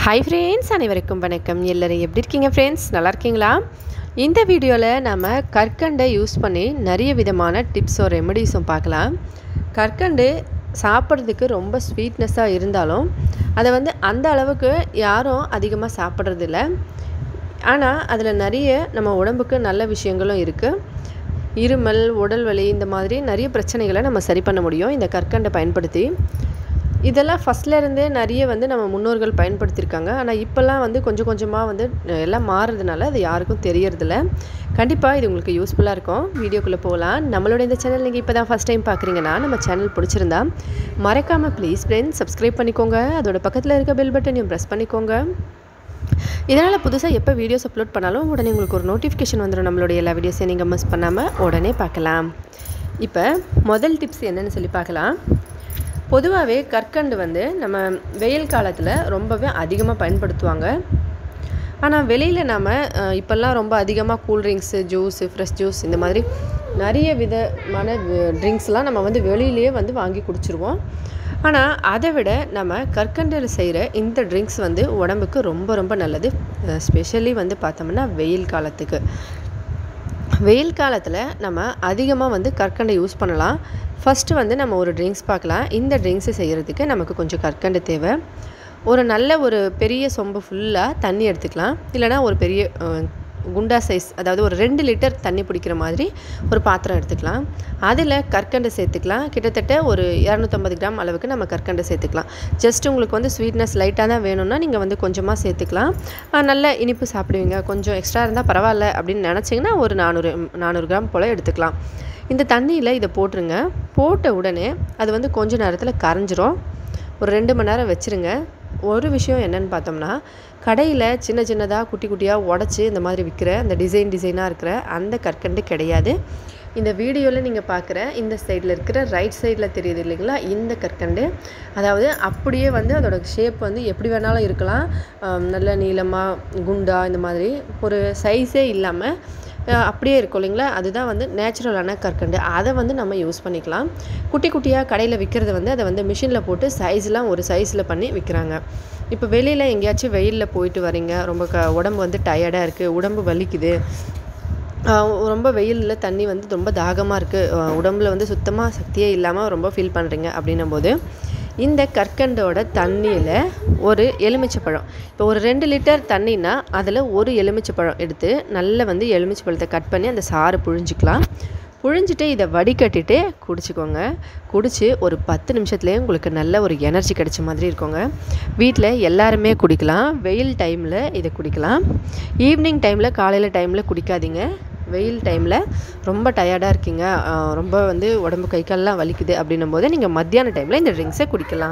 hi friends அனைவருக்கும் வணக்கம் எல்லோரும் எப்படி இருக்கீங்க ஃப்ரெண்ட்ஸ் நல்லா இருக்கீங்களா இந்த வீடியோவில் நம்ம கற்கண்டை யூஸ் பண்ணி நிறைய விதமான டிப்ஸும் ரெமெடிஸும் பார்க்கலாம் கற்கண்டு சாப்பிட்றதுக்கு ரொம்ப ஸ்வீட்னஸாக இருந்தாலும் அதை வந்து அந்த அளவுக்கு யாரும் அதிகமாக சாப்பிட்றதில்ல ஆனால் அதில் நிறைய நம்ம உடம்புக்கு நல்ல விஷயங்களும் இருக்குது இருமல் உடல் வலி இந்த மாதிரி நிறைய பிரச்சனைகளை நம்ம சரி பண்ண முடியும் இந்த கற்கண்டை பயன்படுத்தி இதெல்லாம் ஃபஸ்ட்ல இருந்தே நிறைய வந்து நம்ம முன்னோர்கள் பயன்படுத்தியிருக்காங்க ஆனால் இப்போல்லாம் வந்து கொஞ்சம் கொஞ்சமாக வந்து எல்லாம் மாறுறதுனால அது யாருக்கும் தெரியறதில்ல கண்டிப்பாக இது உங்களுக்கு யூஸ்ஃபுல்லாக இருக்கும் வீடியோக்குள்ளே போகலாம் நம்மளோட இந்த சேனல் நீங்கள் இப்போ தான் ஃபஸ்ட் டைம் பார்க்குறீங்கன்னா நம்ம சேனல் பிடிச்சிருந்தா மறக்காமல் ப்ளீஸ் ஃப்ரெண்ட்ஸ் சப்ஸ்கிரைப் பண்ணிக்கோங்க அதோட பக்கத்தில் இருக்க பெல் பட்டனையும் ப்ரெஸ் பண்ணிக்கோங்க இதனால் புதுசாக எப்போ வீடியோஸ் அப்லோட் பண்ணாலும் உடனே உங்களுக்கு ஒரு நோட்டிஃபிகேஷன் வந்துடும் நம்மளுடைய எல்லா வீடியோஸையும் நீங்கள் மிஸ் பண்ணாமல் உடனே பார்க்கலாம் இப்போ முதல் டிப்ஸ் என்னென்னு சொல்லி பார்க்கலாம் பொதுவாகவே கற்கண்டு வந்து நம்ம வெயில் காலத்தில் ரொம்பவே அதிகமாக பயன்படுத்துவாங்க ஆனால் வெளியில் நம்ம இப்போல்லாம் ரொம்ப அதிகமாக கூல்ட்ரிங்க்ஸு ஜூஸு ஃப்ரெஷ் ஜூஸ் இந்த மாதிரி நிறைய விதமான ட்ரிங்க்ஸ்லாம் நம்ம வந்து வெளியிலேயே வந்து வாங்கி குடிச்சிருவோம் ஆனால் அதை விட நம்ம கற்கண்டில் செய்கிற இந்த ட்ரிங்க்ஸ் வந்து உடம்புக்கு ரொம்ப ரொம்ப நல்லது ஸ்பெஷலி வந்து பார்த்தோம்னா வெயில் காலத்துக்கு வெயில் காலத்தில் நம்ம அதிகமாக வந்து கற்கண்டை யூஸ் பண்ணலாம் ஃபஸ்ட்டு வந்து நம்ம ஒரு ட்ரிங்க்ஸ் பார்க்கலாம் இந்த ட்ரிங்க்ஸை செய்கிறதுக்கு நமக்கு கொஞ்சம் கற்கண்டு தேவை ஒரு நல்ல ஒரு பெரிய சொம்பு ஃபுல்லாக தண்ணி எடுத்துக்கலாம் இல்லைனா ஒரு பெரிய குண்டா சைஸ் அதாவது ஒரு ரெண்டு லிட்டர் தண்ணி பிடிக்கிற மாதிரி ஒரு பாத்திரம் எடுத்துக்கலாம் அதில் கற்கண்டை சேர்த்துக்கலாம் கிட்டத்தட்ட ஒரு இரநூத்தம்பது கிராம் அளவுக்கு நம்ம கற்கண்டை சேர்த்துக்கலாம் ஜஸ்ட் உங்களுக்கு வந்து ஸ்வீட்னஸ் லைட்டாக தான் வேணும்னா நீங்கள் வந்து கொஞ்சமாக சேர்த்துக்கலாம் நல்ல இனிப்பு சாப்பிடுவீங்க கொஞ்சம் எக்ஸ்ட்ரா இருந்தால் பரவாயில்ல அப்படின்னு நினச்சிங்கன்னா ஒரு நானூறு நானூறு கிராம் போல் எடுத்துக்கலாம் இந்த தண்ணியில் இதை போட்டுருங்க போட்ட உடனே அது வந்து கொஞ்ச நேரத்தில் கரைஞ்சிரும் ஒரு ரெண்டு மணி நேரம் வச்சுருங்க ஒரு விஷயம் என்னென்னு பார்த்தோம்னா கடையில் சின்ன சின்னதாக குட்டி குட்டியாக உடச்சி இந்த மாதிரி விற்கிற அந்த டிசைன் டிசைனாக இருக்கிற அந்த கற்கண்டு கிடையாது இந்த வீடியோவில் நீங்கள் பார்க்குற இந்த சைடில் இருக்கிற ரைட் சைடில் தெரியுது இல்லைங்களா இந்த கற்கண்டு அதாவது அப்படியே வந்து அதோட ஷேப் வந்து எப்படி வேணாலும் இருக்கலாம் நல்ல நீளமாக குண்டா இந்த மாதிரி ஒரு சைஸே இல்லாமல் அப்படியே இருக்கும் இல்லைங்களா அதுதான் வந்து நேச்சுரலான கற்கண்டு அதை வந்து நம்ம யூஸ் பண்ணிக்கலாம் குட்டி குட்டியாக கடையில் விற்கிறது வந்து அதை வந்து மிஷினில் போட்டு சைஸ்லாம் ஒரு சைஸில் பண்ணி விற்கிறாங்க இப்போ வெளியில் எங்கேயாச்சும் வெயிலில் போயிட்டு வரீங்க ரொம்ப க உடம்பு வந்து டயர்டாக இருக்குது உடம்பு வலிக்குது ரொம்ப வெயிலில் தண்ணி வந்து ரொம்ப தாகமாக இருக்குது உடம்புல வந்து சுத்தமாக சக்தியே இல்லாமல் ரொம்ப ஃபீல் பண்ணுறீங்க அப்படின்னும் போது இந்த கற்கண்டோட தண்ணியில் ஒரு எலுமிச்சைப்பழம் இப்போ ஒரு ரெண்டு லிட்டர் தண்ணினா அதில் ஒரு எலுமிச்சைப்பழம் எடுத்து நல்லா வந்து எலுமிச்சைப்பழத்தை கட் பண்ணி அந்த சாறு புழிஞ்சிக்கலாம் புழிஞ்சிட்டு இதை வடிகட்டிட்டு குடிச்சிக்கோங்க குடித்து ஒரு பத்து நிமிஷத்துலேயே உங்களுக்கு நல்ல ஒரு எனர்ஜி கிடைச்ச மாதிரி இருக்குங்க வீட்டில் எல்லாருமே குடிக்கலாம் வெயில் டைமில் இதை குடிக்கலாம் ஈவினிங் டைமில் காலையில் டைமில் குடிக்காதீங்க வெயில் டைமில் ரொம்ப டயர்டாக இருக்கீங்க ரொம்ப வந்து உடம்பு கை கால்லாம் வலிக்குது அப்படின்னும் போது நீங்கள் மத்தியான டைமில் இந்த ட்ரிங்க்ஸை குடிக்கலாம்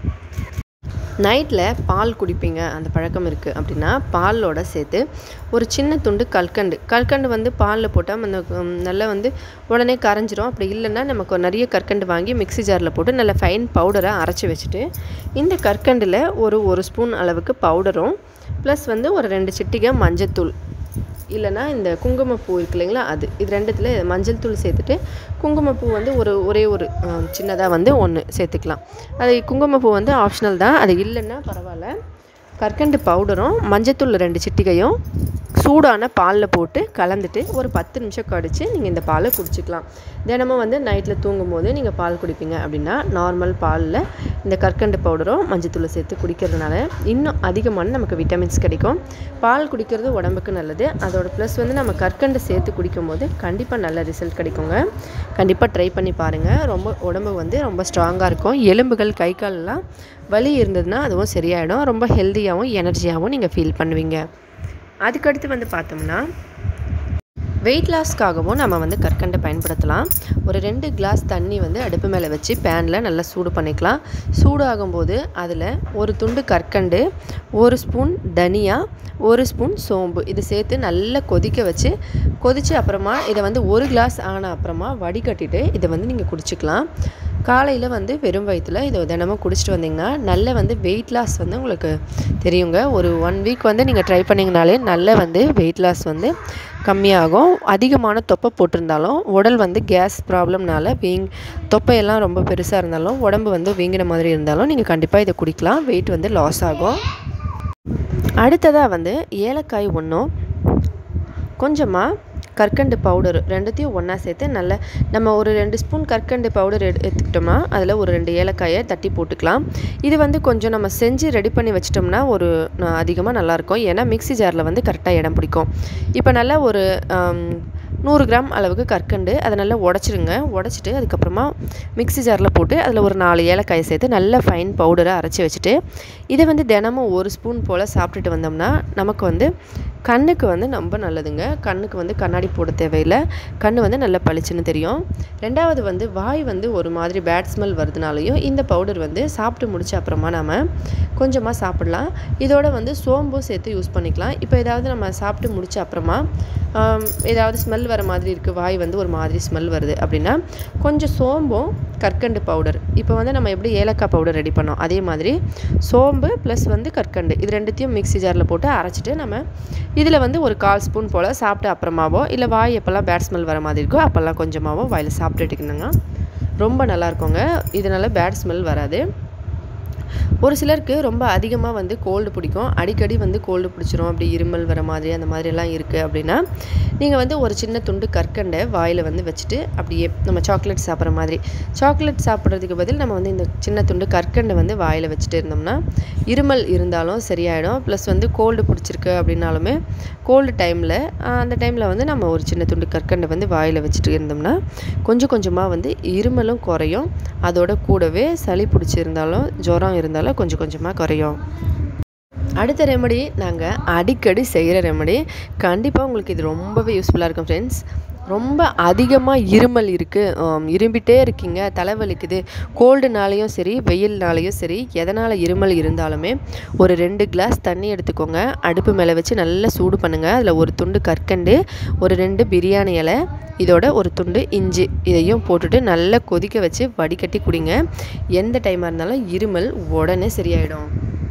நைட்டில் பால் குடிப்பீங்க அந்த பழக்கம் இருக்குது அப்படின்னா பாலோட சேர்த்து ஒரு சின்ன துண்டு கல்கண்டு கல்கண்டு வந்து பாலில் போட்டால் அந்த நல்லா வந்து உடனே கரைஞ்சிரும் அப்படி இல்லைன்னா நமக்கு நிறைய கற்கண்டு வாங்கி மிக்ஸி ஜாரில் போட்டு நல்ல ஃபைன் பவுடரை அரைச்சி வச்சுட்டு இந்த கற்கண்டில் ஒரு ஒரு ஸ்பூன் அளவுக்கு பவுடரும் ப்ளஸ் வந்து ஒரு ரெண்டு சிட்டிகை மஞ்சத்தூள் இல்லைனா இந்த குங்குமப்பூ இருக்கு இல்லைங்களா அது இது ரெண்டுத்தில் மஞ்சள் தூள் சேர்த்துட்டு குங்குமப்பூ வந்து ஒரு ஒரே ஒரு சின்னதாக வந்து ஒன்று சேர்த்துக்கலாம் அது குங்குமப்பூ வந்து ஆப்ஷனல் தான் அது இல்லைன்னா பரவாயில்ல கற்கண்டு பவுடரும் மஞ்சத்தூள் ரெண்டு சிட்டிகையும் சூடான பாலில் போட்டு கலந்துட்டு ஒரு பத்து நிமிஷம் கடிச்சு நீங்கள் இந்த பாலை குடிச்சிக்கலாம் தினமும் வந்து நைட்டில் தூங்கும் போது நீங்கள் பால் குடிப்பீங்க அப்படின்னா நார்மல் பாலில் இந்த கற்கண்டு பவுடரும் மஞ்சத்தூளை சேர்த்து குடிக்கிறதுனால இன்னும் அதிகமான நமக்கு விட்டமின்ஸ் கிடைக்கும் பால் குடிக்கிறது உடம்புக்கு நல்லது அதோட ப்ளஸ் வந்து நம்ம கற்கண்டு சேர்த்து குடிக்கும் போது கண்டிப்பாக நல்ல ரிசல்ட் கிடைக்குங்க கண்டிப்பாக ட்ரை பண்ணி பாருங்கள் ரொம்ப உடம்பு வந்து ரொம்ப ஸ்ட்ராங்காக இருக்கும் எலும்புகள் கை காலெலாம் வலி இருந்ததுன்னா அதுவும் சரியாயிடும் ரொம்ப ஹெல்த்தியாகவும் எனர்ஜியாகவும் நீங்கள் ஃபீல் பண்ணுவீங்க அதுக்கடுத்து வந்து பார்த்தோம்னா வெயிட் லாஸ்க்காகவும் நம்ம வந்து கற்கண்டை பயன்படுத்தலாம் ஒரு ரெண்டு கிளாஸ் தண்ணி வந்து அடுப்பு மேலே வச்சு பேனில் நல்லா சூடு பண்ணிக்கலாம் சூடு ஆகும்போது அதில் ஒரு துண்டு கற்கண்டு ஒரு ஸ்பூன் தனியா ஒரு ஸ்பூன் சோம்பு இது சேர்த்து நல்லா கொதிக்க வச்சு கொதித்து அப்புறமா இதை வந்து ஒரு கிளாஸ் ஆன அப்புறமா வடிகட்டிட்டு இதை வந்து நீங்கள் குடிச்சிக்கலாம் காலையில் வந்து வெறும் வயிற்றில் இதை தினமும் குடிச்சிட்டு வந்தீங்கன்னா நல்ல வந்து வெயிட் லாஸ் வந்து உங்களுக்கு தெரியுங்க ஒரு ஒன் வீக் வந்து நீங்கள் ட்ரை பண்ணிங்கனாலே நல்ல வந்து வெயிட் லாஸ் வந்து கம்மியாகும் அதிகமான தொப்பை போட்டிருந்தாலும் உடல் வந்து கேஸ் ப்ராப்ளம்னால வீங் தொப்பையெல்லாம் ரொம்ப பெருசாக இருந்தாலும் உடம்பு வந்து வீங்கின மாதிரி இருந்தாலும் நீங்கள் கண்டிப்பாக இதை குடிக்கலாம் வெயிட் வந்து லாஸ் ஆகும் அடுத்ததாக வந்து ஏலக்காய் ஒன்றும் கொஞ்சமாக கற்கண்டு பவுடர் ரெண்டுத்தையும் ஒன்றா சேர்த்து நல்ல நம்ம ஒரு ரெண்டு ஸ்பூன் கற்கண்டு பவுடர் எடு எடுத்துக்கிட்டோம்னா அதில் ஒரு ரெண்டு ஏலக்காயை தட்டி போட்டுக்கலாம் இது வந்து கொஞ்சம் நம்ம செஞ்சு ரெடி பண்ணி வச்சிட்டோம்னா ஒரு அதிகமாக நல்லாயிருக்கும் ஏன்னா மிக்ஸி ஜாரில் வந்து கரெக்டாக இடம் பிடிக்கும் இப்போ நல்லா ஒரு நூறு கிராம் அளவுக்கு கற்கண்டு அதை நல்லா உடச்சிருங்க உடச்சிட்டு அதுக்கப்புறமா மிக்ஸி ஜாரில் போட்டு அதில் ஒரு நாலு ஏலக்காயை சேர்த்து நல்ல ஃபைன் பவுடரை அரைச்சி வச்சுட்டு இதை வந்து தினமும் ஒரு ஸ்பூன் போல் சாப்பிட்டுட்டு வந்தோம்னா நமக்கு வந்து கண்ணுக்கு வந்து ரொம்ப நல்லதுங்க கண்ணுக்கு வந்து கண்ணாடி போட தேவையில்லை கண் வந்து நல்லா பளிச்சுன்னு தெரியும் ரெண்டாவது வந்து வாய் வந்து ஒரு மாதிரி பேட் ஸ்மெல் வருதுனாலையும் இந்த பவுடர் வந்து சாப்பிட்டு முடிச்ச அப்புறமா நம்ம கொஞ்சமாக சாப்பிடலாம் இதோட வந்து சோம்பும் சேர்த்து யூஸ் பண்ணிக்கலாம் இப்போ ஏதாவது நம்ம சாப்பிட்டு முடிச்ச அப்புறமா ஏதாவது ஸ்மெல் வர மாதிரி இருக்குது வாய் வந்து ஒரு மாதிரி ஸ்மெல் வருது அப்படின்னா கொஞ்சம் சோம்பும் கற்கண்டு பவுடர் இப்போ வந்து நம்ம எப்படி ஏலக்காய் பவுடர் ரெடி பண்ணோம் அதே மாதிரி சோம்பு ப்ளஸ் வந்து கற்கண்டு இது ரெண்டுத்தையும் மிக்ஸி ஜாரில் போட்டு அரைச்சிட்டு நம்ம இதில் வந்து ஒரு கால் ஸ்பூன் போல் சாப்பிட்டு அப்புறமாவோ இல்லை வாய் எப்போல்லாம் பேட் ஸ்மெல் வர மாதிரி இருக்கோ அப்போல்லாம் கொஞ்சமாவோ வாயில் சாப்பிட்டுட்டுக்கணுங்க ரொம்ப நல்லா இருக்குங்க இதனால் பேட் ஸ்மெல் வராது ஒரு சிலருக்கு ரொம்ப அதிகமாக வந்து கோல்டு பிடிக்கும் அடிக்கடி வந்து கோல்டு பிடிச்சிரும் அப்படி இருமல் வர மாதிரி அந்த மாதிரிலாம் இருக்குது அப்படின்னா நீங்கள் வந்து ஒரு சின்ன துண்டு கற்கண்டை வாயில் வந்து வச்சுட்டு அப்படியே நம்ம சாக்லேட் சாப்பிட்ற மாதிரி சாக்லேட் சாப்பிட்றதுக்கு பதில் நம்ம வந்து இந்த சின்ன துண்டு கற்கண்டை வந்து வாயில் வச்சுட்டு இருந்தோம்னா இருமல் இருந்தாலும் சரியாயிடும் ப்ளஸ் வந்து கோல்டு பிடிச்சிருக்கு அப்படின்னாலுமே கோல்டு டைமில் அந்த டைமில் வந்து நம்ம ஒரு சின்ன துண்டு கற்கண்டை வந்து வாயில் வச்சுட்டு இருந்தோம்னா கொஞ்சம் கொஞ்சமாக வந்து இருமலும் குறையும் அதோட கூடவே சளி பிடிச்சிருந்தாலும் ஜுரம் இருந்தாலும் கொஞ்சம் கொஞ்சமாக குறையும் அடுத்த ரெமடி நாங்கள் அடிக்கடி செய்கிற ரெமடி கண்டிப்பாக உங்களுக்கு இது ரொம்பவே யூஸ்ஃபுல்லாக இருக்கும் ஃப்ரெண்ட்ஸ் ரொம்ப அதிகமாக இருமல் இருக்குது இரும்பிட்டே இருக்கீங்க தலைவலிக்குது கோல்டுனாலையும் சரி வெயில்னாலையும் சரி எதனால் இருமல் இருந்தாலுமே ஒரு ரெண்டு கிளாஸ் தண்ணி எடுத்துக்கோங்க அடுப்பு மேலே வச்சு நல்லா சூடு பண்ணுங்கள் அதில் ஒரு துண்டு கற்கண்டு ஒரு ரெண்டு பிரியாணி இலை இதோட ஒரு துண்டு இஞ்சி இதையும் போட்டுட்டு நல்லா கொதிக்க வச்சு வடிகட்டி குடிங்க எந்த டைமாக இருந்தாலும் இருமல் உடனே சரியாயிடும்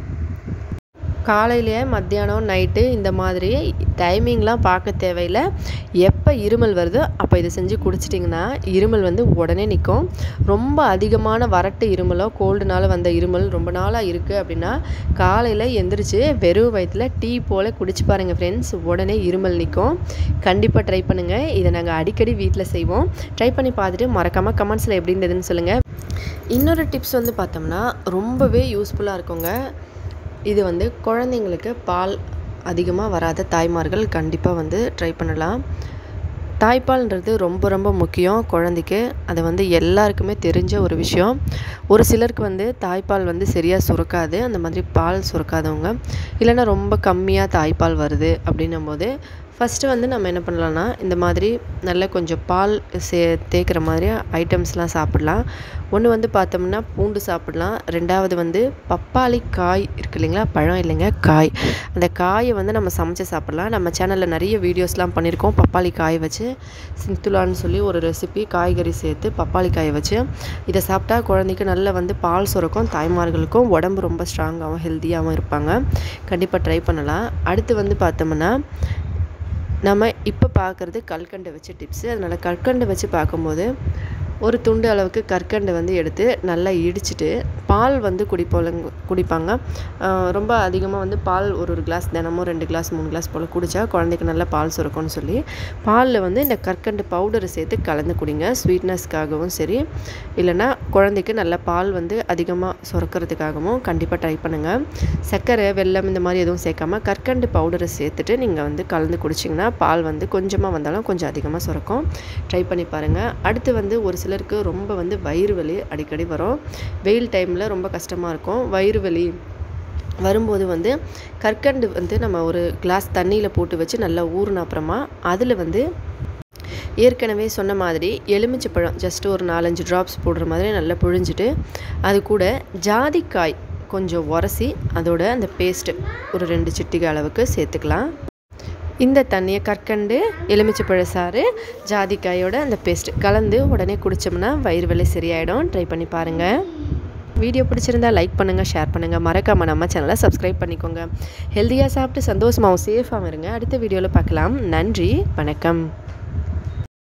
காலையிலேயே மத்தியானம் நைட்டு இந்த மாதிரி டைமிங்லாம் பார்க்க தேவையில்லை எப்போ இருமல் வருதோ அப்போ இதை செஞ்சு குடிச்சிட்டிங்கன்னா இருமல் வந்து உடனே நிற்கும் ரொம்ப அதிகமான வறட்டு இருமலோ கோல்டுனால வந்த இருமல் ரொம்ப நாளாக இருக்குது அப்படின்னா காலையில் எந்திரிச்சு வெறும் வயிற்றில் டீ போல் குடிச்சு பாருங்கள் ஃப்ரெண்ட்ஸ் உடனே இருமல் நிற்கும் கண்டிப்பாக ட்ரை பண்ணுங்கள் இதை நாங்கள் அடிக்கடி வீட்டில் செய்வோம் ட்ரை பண்ணி பார்த்துட்டு மறக்காமல் கமெண்ட்ஸில் எப்படி இருந்ததுன்னு சொல்லுங்கள் இன்னொரு டிப்ஸ் வந்து பார்த்தோம்னா ரொம்பவே யூஸ்ஃபுல்லாக இருக்குங்க இது வந்து குழந்தைங்களுக்கு பால் அதிகமாக வராத தாய்மார்கள் கண்டிப்பாக வந்து ட்ரை பண்ணலாம் தாய்ப்பால்ன்றது ரொம்ப ரொம்ப முக்கியம் குழந்தைக்கு அது வந்து எல்லாருக்குமே தெரிஞ்ச ஒரு விஷயம் ஒரு சிலருக்கு வந்து தாய்ப்பால் வந்து சரியாக சுரக்காது அந்த மாதிரி பால் சுரக்காதவங்க இல்லைன்னா ரொம்ப கம்மியாக தாய்ப்பால் வருது அப்படின்னும் போது ஃபஸ்ட்டு வந்து நம்ம என்ன பண்ணலான்னா இந்த மாதிரி நல்ல கொஞ்சம் பால் சே தேய்க்கிற மாதிரி ஐட்டம்ஸ்லாம் சாப்பிட்லாம் ஒன்று வந்து பார்த்தோம்னா பூண்டு சாப்பிட்லாம் ரெண்டாவது வந்து பப்பாளி காய் இருக்கு இல்லைங்களா பழம் இல்லைங்க காய் அந்த காயை வந்து நம்ம சமைச்சு சாப்பிட்லாம் நம்ம சேனலில் நிறைய வீடியோஸ்லாம் பண்ணியிருக்கோம் பப்பாளி காய் வச்சு சிந்துலான்னு சொல்லி ஒரு ரெசிபி காய்கறி சேர்த்து பப்பாளி காயை வச்சு இதை சாப்பிட்டா குழந்தைக்கு நல்ல வந்து பால் சுரக்கும் தாய்மார்களுக்கும் உடம்பு ரொம்ப ஸ்ட்ராங்காகவும் ஹெல்த்தியாகவும் இருப்பாங்க கண்டிப்பாக ட்ரை பண்ணலாம் அடுத்து வந்து பார்த்தோம்னா நம்ம இப்போ பார்க்குறது கல்கண்டை வச்சு டிப்ஸு அதனால் கற்கண்டை வச்சு பார்க்கும்போது ஒரு துண்டு அளவுக்கு கற்கண்டை வந்து எடுத்து நல்லா இடிச்சிட்டு பால் வந்து குடிப்போலங்க குடிப்பாங்க ரொம்ப அதிகமாக வந்து பால் ஒரு ஒரு கிளாஸ் தினமும் ரெண்டு கிளாஸ் மூணு கிளாஸ் போல் குடித்தா குழந்தைக்கு நல்லா பால் சுரக்கும்னு சொல்லி பாலில் வந்து இந்த கற்கண்டு பவுடரை சேர்த்து கலந்து குடிங்க ஸ்வீட்னஸ்க்காகவும் சரி இல்லைன்னா குழந்தைக்கு நல்ல பால் வந்து அதிகமாக சுரக்கிறதுக்காகவும் கண்டிப்பாக ட்ரை பண்ணுங்கள் சர்க்கரை வெல்லம் இந்த மாதிரி எதுவும் சேர்க்காம கற்கண்டு பவுடரை சேர்த்துட்டு நீங்கள் வந்து கலந்து குடிச்சிங்கன்னா பால் வந்து கொஞ்சமாக வந்தாலும் கொஞ்சம் அதிகமாக சுரக்கும் ட்ரை பண்ணி பாருங்கள் அடுத்து வந்து ஒரு சிலருக்கு ரொம்ப வந்து வயிறு வலி அடிக்கடி வரும் வெயில் டைமில் ரொம்ப கஷ்டமாக இருக்கும் வயிறு வலி வரும்போது வந்து கற்கண்டு வந்து நம்ம ஒரு கிளாஸ் தண்ணியில் போட்டு வச்சு நல்லா ஊறின அப்புறமா அதில் வந்து ஏற்கனவே சொன்ன மாதிரி எலுமிச்சைப்பழம் ஜஸ்ட் ஒரு நாலஞ்சு ட்ராப்ஸ் போடுற மாதிரி நல்லா புழிஞ்சிட்டு அது கூட ஜாதிக்காய் கொஞ்சம் உரசி அதோட அந்த பேஸ்ட்டு ஒரு ரெண்டு சிட்டிகை அளவுக்கு சேர்த்துக்கலாம் இந்த தண்ணியை கற்கண்டு எலுமிச்சைப்பழ சாறு ஜாதிக்காயோட அந்த பேஸ்ட் கலந்து உடனே குடித்தோம்னா வயிறு வலி சரியாயிடும் ட்ரை பண்ணி பாருங்கள் வீடியோ பிடிச்சிருந்தா லைக் பண்ணுங்கள் ஷேர் பண்ணுங்கள் மறக்காமல் நம்ம சேனலை சப்ஸ்கிரைப் பண்ணிக்கோங்க ஹெல்த்தியாக சாப்பிட்டு சந்தோஷமாகவும் சேஃபாகவும் இருங்க அடுத்த வீடியோவில் பார்க்கலாம் நன்றி வணக்கம்